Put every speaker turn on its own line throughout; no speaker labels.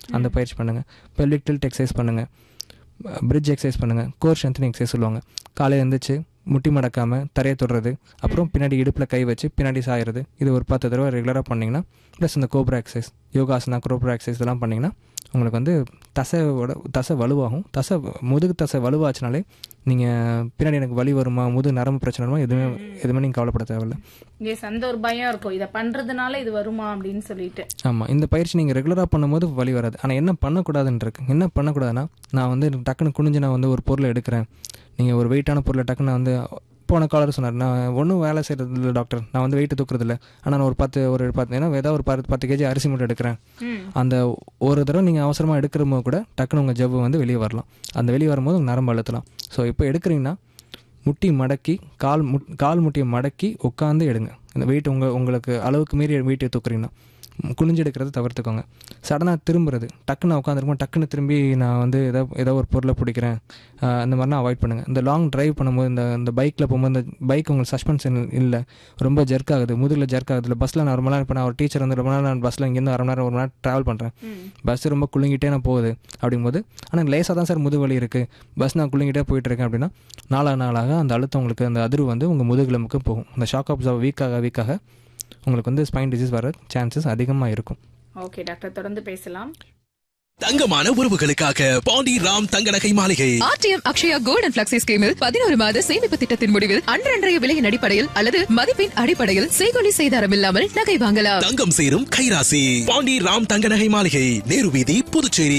அந்த பயிற்சி பண்ணுங்கள் பெல்விக் டில்ட் எக்ஸசைஸ் பண்ணுங்கள் பிரிட்ஜ் எக்ஸசைஸ் பண்ணுங்கள் கோர் ஸ்ட்ரென்த்னிங் எக்ஸசைஸ் சொல்லுவாங்க காலையில் எழுந்திரிச்சு முட்டி மடக்காமல் தரையை தொடுறது அப்புறம் பின்னாடி இடுப்பில் கை வச்சு பின்னாடி சாயிறது இது ஒரு பத்து தடவை ரெகுலராக பண்ணிங்கன்னா ப்ளஸ் இந்த cobra exercise yogasana cobra exercise இதெல்லாம் பண்ணிங்கன்னா உங்களுக்கு வந்து தசையோட தசை வலுவாகும் தசை முதுகு தசை வலுவாச்சுனாலே நீங்கள் பின்னாடி எனக்கு வலி வருமா முதுகு நரம்பு பிரச்சனை வருமா எதுவுமே எதுவுமே நீங்கள் கவலைப்பட தேவையில்ல
எஸ் அந்த ஒரு பயம் இருக்கும் இதை பண்றதுனால இது வருமா அப்படின்னு சொல்லிட்டு
ஆமாம் இந்த பயிற்சி நீங்கள் ரெகுலராக பண்ணும்போது வலி வராது ஆனால் என்ன பண்ணக்கூடாதுன்னு இருக்கு என்ன பண்ணக்கூடாதுன்னா நான் வந்து டக்குன்னு குனிஞ்சு நான் வந்து ஒரு பொருளை எடுக்கிறேன் நீங்கள் ஒரு வெயிட்டான பொருளை டக்குன்னு நான் வந்து போன காலர் சொன்னார் நான் ஒன்றும் வேலை செய்கிறது இல்லை டாக்டர் நான் வந்து வெயிட்டு தூக்குறது இல்லை ஆனால் நான் ஒரு பத்து ஒரு பத்து ஏன்னா ஏதாவது ஒரு பத்து பத்து கேஜி அரிசி மூட்டை எடுக்கிறேன்
ம்
அந்த ஒரு தடவை நீங்கள் அவசரமாக எடுக்கிற போது கூட டக்குன்னு உங்கள் ஜவ்வு வந்து வெளியே வரலாம் அந்த வெளியே வரும்போது உங்கள் நரம்பு அழுத்தலாம் ஸோ இப்போ எடுக்கிறீங்கன்னா முட்டி மடக்கி கால் முட் கால் முட்டியை மடக்கி உட்காந்து எடுங்க இந்த வெயிட் உங்கள் உங்களுக்கு அளவுக்கு மீறி வெயிட்டை தூக்குறீங்கன்னா குனிஞ்சு எடுக்கிறத தவிர்த்துக்கோங்க சடனாக திரும்புறது டக்குன்னு உட்காந்துருக்கும் டக்குன்னு திரும்பி நான் வந்து ஏதோ ஏதோ ஒரு பொருளை பிடிக்கிறேன் ஆஹ் அந்த மாதிரிலாம் அவாய்ட் பண்ணுங்கள் இந்த லாங் டிரைவ் பண்ணும்போது இந்த இந்த பைக்கில் போகும்போது இந்த பைக் உங்களுக்கு சஸ்பென்ஷன் இல்லை ரொம்ப ஜெர்க் ஆகுது முதுகில் ஜெர்க் ஆகுது இல்லை பஸ்ஸில் நான் ரொம்ப நேரம் இப்போ நான் ஒரு டீச்சர் வந்து ரொம்ப நேரம் நான் பஸ்ஸில் இங்கேருந்து அரை மணி நேரம் ஒரு மணி நேரம் ட்ராவல் பண்ணுறேன்
ம்
பஸ் ரொம்ப குலுங்கிட்டே நான் போகுது அப்படிங்கும்போது ஆனால் லேசாக தான் சார் முதுவலி இருக்குது பஸ் நான் குலுங்கிட்டே போயிட்டு இருக்கேன் அப்படின்னா நாளாக நாளாக அந்த அழுத்தம் உங்களுக்கு அந்த அதிர்வு வந்து உங்கள் முதுகுலமுக்கு போகும் அந்த ஷாக் அப்சர்வ் வீக்காக வீக்காக உங்களுக்கு வந்து ஸ்பைன் டிசீஸ் வர சான்சஸ் அதிகமாக இருக்கும்
ஓகே டாக்டர் தொடர்ந்து பேசலாம்
தங்கமான உறவுகளுக்காக பாண்டி ராம் தங்க நகை மாளிகை
RTM Akshaya gold and flexi ஸ்கீமில் பதினோரு மாத சேமிப்பு திட்டத்தின் முடிவில் அன்றன்றைய விலையின் அடிப்படையில் அல்லது மதிப்பின் அடிப்படையில் செய்கொலி செய்தாரம் இல்லாமல் நகை வாங்கலாம்
தங்கம் சேரும் கைராசி பாண்டி ராம் தங்க நகை மாளிகை நேரு வீதி புதுச்சேரி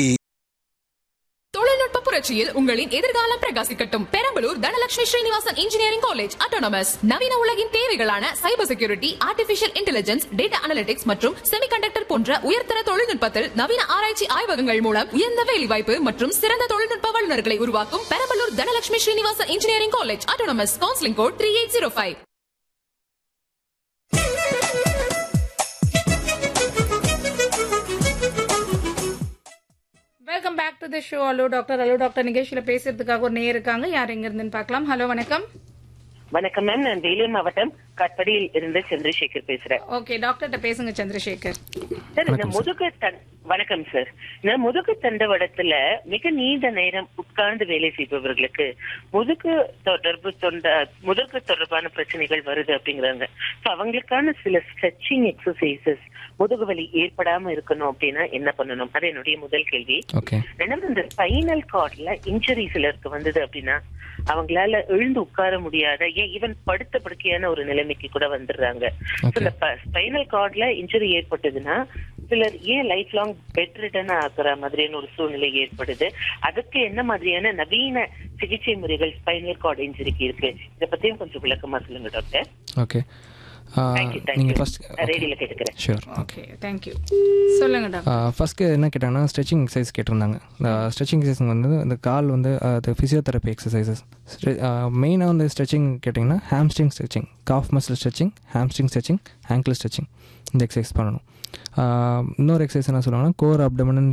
தொழில்நுட்ப புரட்சியில் உங்களின் எதிர்காலம் பிரகாசிக்கட்டும் Perambalur Dhanalakshmi Srinivasan engineering college autonomous நவீன உலகின் தேவைகளான cyber security artificial intelligence data analytics மற்றும் செமிகண்டக்டர் போன்ற உயர்தர தொழில்நுட்பத்தில் நவீன ஆராய்ச்சி ஆய்வகங்கள் மூலம் உயர்ந்த வேலைவாய்ப்பு மற்றும் சிறந்த தொழில்நுட்ப வல்லுநர்களை உருவாக்கும் Perambalur Dhanalakshmi Srinivasan engineering college autonomous counselling code three eight zero five
welcome back to the show hello doctor hello doctor நிகழ்ச்சியில பேசுறதுக்காக ஒரு நேர் இருக்காங்க யார் எங்க இருந்துன்னு பார்க்கலாம் ஹலோ வணக்கம்
வணக்கம் மேம் நான் வேலூர் மாவட்டம் கட்படியில் இருந்து சந்திரசேகர் பேசுறேன்
ஓகே டாக்டர்கிட்ட பேசுங்க சந்திரசேகர்
சார் இந்த முதுகு தன் வணக்கம் சார் இந்த முதுகு தண்டவடத்துல மிக நீண்ட நேரம் உட்கார்ந்து வேலை செய்பவர்களுக்கு முதுகு தொடர்பு தொண்ட முதுகு தொடர்பான பிரச்சனைகள் வருது அப்படிங்கிறாங்க So, அவங்களுக்கான சில ஸ்ட்ரெச்சிங் எக்ஸசைசஸ் முதுகு வலி ஏற்படாம இருக்கணும் அப்படின்னா என்ன பண்ணணும் அது என்னுடைய முதல் கேள்வி
ஓகே
ரெண்டாவது இந்த ஸ்பைனல் கார்ட்ல இன்ஜுரி சிலருக்கு வந்தது அப்படின்னா அவங்களால எழுந்து உட்கார முடியாத ஏன் ஈவன் படுத்த படுக்கையான ஒரு நிலைமைக்கு கூட வந்துடுறாங்க So,
Okay.
இந்த ஸ்பைனல் கார்ட்ல இன்ஜுரி ஏற்பட்டதுன்னா சிலர் ஏன் லைஃப் லாங் பெட் ரிட்டர்ன் ஆகுற மாதிரியான ஒரு சூழ்நிலை ஏற்படுது அதுக்கு என்ன மாதிரியான நவீன சிகிச்சை முறைகள் ஸ்பைனல் கார்டு இன்ஜுரிக்கு இருக்கு இதை பத்தியும் கொஞ்சம் விளக்கமா சொல்லுங்க டாக்டர்
ஓகே
தேங்க்யூ
நீங்கள்
தேங்க்யூ
ஃபஸ்ட்
ரேடியோல கேட்டுக்கிறேன்
ஷூர்
ஓகே தேங்க்யூ சொல்லுங்க டாக்டர்
ஃபஸ்ட்டு என்ன கேட்டாங்கன்னா ஸ்ட்ரெச்சிங் எக்ஸசைஸ் கேட்டிருந்தாங்க இந்த ஸ்ட்ரெச்சிங் எக்ஸசைஸ் வந்து இந்த கால் வந்து அது ஃபிசியோதெரப்பி எக்ஸசைசஸ் மெயினாக வந்து ஸ்ட்ரெச்சிங் கேட்டிங்கன்னா hamstring stretching calf muscle stretching hamstring stretching ankle stretching இந்த எக்ஸசைஸ் பண்ணணும் ஆஹ் இன்னொரு எக்ஸசைஸ் என்ன சொல்லுவாங்கன்னா core abdomen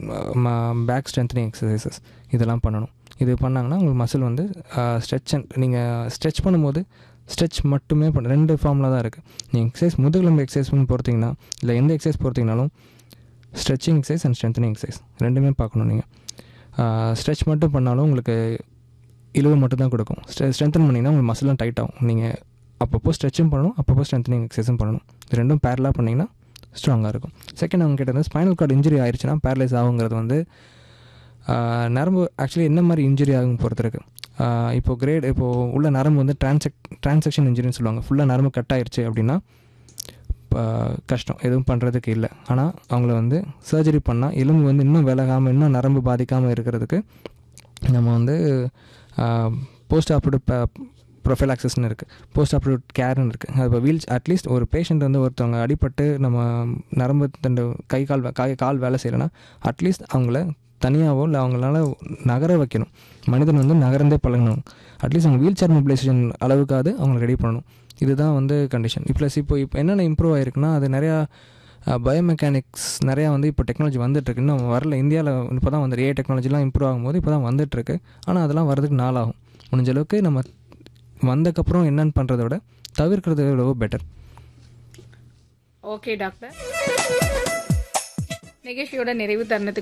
back strengthening exercises இதெல்லாம் பண்ணணும் இது பண்ணாங்கன்னா உங்களுக்கு மசில் வந்து ஸ்ட்ரெச் நீங்கள் ஸ்ட்ரெச் பண்ணும்போது ஸ்ட்ரெச் மட்டுமே பண்ண ரெண்டு ஃபார்மில் தான் இருக்குது நீங்கள் எக்ஸசைஸ் முதுகுலம்பு எக்ஸசைஸ் பண்ணி பொறுத்தீங்கன்னா இல்லை எந்த எக்ஸசைஸ் பொறுத்தீங்கனாலும் stretching exercise and strengthening exercise ரெண்டுமே பார்க்கணும் நீங்கள் ஸ்ட்ரெச் மட்டும் பண்ணாலும் உங்களுக்கு இழுவு மட்டும் தான் கொடுக்கும் ஸ்ட்ரெ ஸ்ட்ரென்தன் பண்ணிங்கன்னா உங்களுக்கு மசிலாம் டைட் ஆகும் நீங்கள் அப்பப்போ ஸ்ட்ரெச்சும் பண்ணணும் அப்பப்போ ஸ்ட்ரென்தனிங் எக்ஸசைஸும் பண்ணணும் இது ரெண்டும் பேரலாக பண்ணிங்கன்னா ஸ்ட்ராங்காக இருக்கும் செகண்ட் அவங்க கேட்டது ஸ்பைனல் கார்டு இன்ஜுரி ஆயிடுச்சுன்னா பேரலைஸ் ஆகுங்கிறது வந்து ஆஹ், நரம்பு ஆக்சுவலி என்ன மாதிரி இன்ஜுரி ஆகும் பொறுத்து இருக்கு ஆஹ், இப்போ கிரேட் இப்போ உள்ள நரம்பு வந்து டிரான்செக் டிரான்சாக்ஷன் இன்ஜுரின்னு சொல்லுவாங்க ஃபுல்லாக நரம்பு கட் ஆயிருச்சு அப்படின்னா இப்போ கஷ்டம் எதுவும் பண்ணுறதுக்கு இல்லை ஆனால் அவங்கள வந்து சர்ஜரி பண்ணால் எலும்பு வந்து இன்னும் விலகாமல் இன்னும் நரம்பு பாதிக்காமல் இருக்கிறதுக்கு நம்ம வந்து போஸ்ட் ஆப்ரேட்டிவ் ப்ரொஃபைலாக்சஸ்னு இருக்குது போஸ்ட் ஆப்ரேட்டிவ் கேர்னு இருக்குது அது இப்போ வீல் அட்லீஸ்ட் ஒரு பேஷண்ட் வந்து ஒருத்தவங்க அடிபட்டு நம்ம நரம்பு தண்டு கை கால் வே- கை கால் வேலை செய்யலைன்னா அட்லீஸ்ட் அவங்கள தனியாகவோ இல்லை அவங்களால நகர வைக்கணும் மனிதன் வந்து நகர்ந்தே பழகணும் அட்லீஸ்ட் அவங்க வீல் சேர் மொபிலைசேஷன் அளவுக்காவது அவங்களை ரெடி பண்ணணும் இதுதான் வந்து கண்டிஷன் ப்ளஸ் இப்போ இப்போ என்னென்ன இம்ப்ரூவ் ஆயிருக்குன்னா அது நிறையா பயோமெக்கானிக்ஸ் நிறையா வந்து இப்போ டெக்னாலஜி வந்துட்டுருக்கு இன்னும் வரல இந்தியாவில் இப்போ தான் வந்து ஏ டெக்னாலஜிலாம் இம்ப்ரூவ் ஆகும்போது இப்போ தான் வந்துட்டுருக்கு ஆனால் அதெல்லாம் வரதுக்கு நாளாகும் முடிஞ்ச அளவுக்கு நம்ம வந்தக்கப்புறம் என்னென்னு பண்ணுறத விட தவிர்க்கிறது எவ்வளவோ பெட்டர்
ஓகே டாக்டர் நிகழ்ச்சியோட நிறைவு தருணத்துக்கு